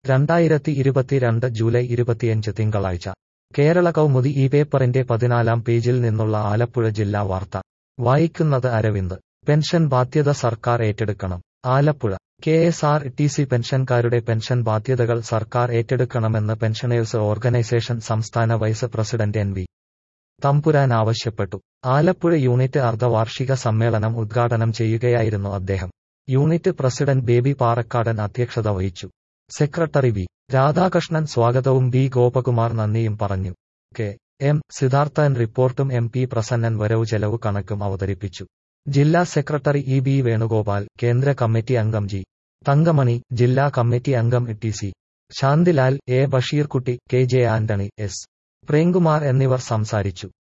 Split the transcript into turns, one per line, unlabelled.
രണ്ടായിരത്തി ഇരുപത്തിരണ്ട് ജൂലൈ ഇരുപത്തിയഞ്ച് തിങ്കളാഴ്ച കേരള കൗമുദി ഈ പേപ്പറിന്റെ പതിനാലാം പേജിൽ നിന്നുള്ള ആലപ്പുഴ ജില്ലാ വാർത്ത വായിക്കുന്നത് അരവിന്ദ് പെൻഷൻ ബാധ്യത സർക്കാർ ഏറ്റെടുക്കണം Alappuzha K S R T C പെൻഷൻകാരുടെ പെൻഷൻ ബാധ്യതകൾ സർക്കാർ ഏറ്റെടുക്കണമെന്ന് പെൻഷനേഴ്സ് ഓർഗനൈസേഷൻ സംസ്ഥാന vice president N V Thampuran ആവശ്യപ്പെട്ടു ആലപ്പുഴ യൂണിറ്റ് അർദ്ധവാർഷിക സമ്മേളനം ഉദ്ഘാടനം ചെയ്യുകയായിരുന്നു അദ്ദേഹം യൂണിറ്റ് പ്രസിഡന്റ് ബേബി പാറക്കാടൻ അധ്യക്ഷത വഹിച്ചു സെക്രട്ടറി വി രാധാകൃഷ്ണൻ സ്വാഗതവും ബി ഗോപകുമാർ നന്ദിയും പറഞ്ഞു കെ എം സിദ്ധാർത്ഥൻ റിപ്പോർട്ടും എം പി പ്രസന്നൻ വരവ് ചെലവ് കണക്കും അവതരിപ്പിച്ചു ജില്ലാ സെക്രട്ടറി ഇ ബി വേണുഗോപാൽ കേന്ദ്ര കമ്മിറ്റി അംഗം ജി തങ്കമണി ജില്ലാ കമ്മിറ്റി അംഗം T C Shanthilal A Basheerkutty K J Antony S Premkumar എന്നിവർ സംസാരിച്ചു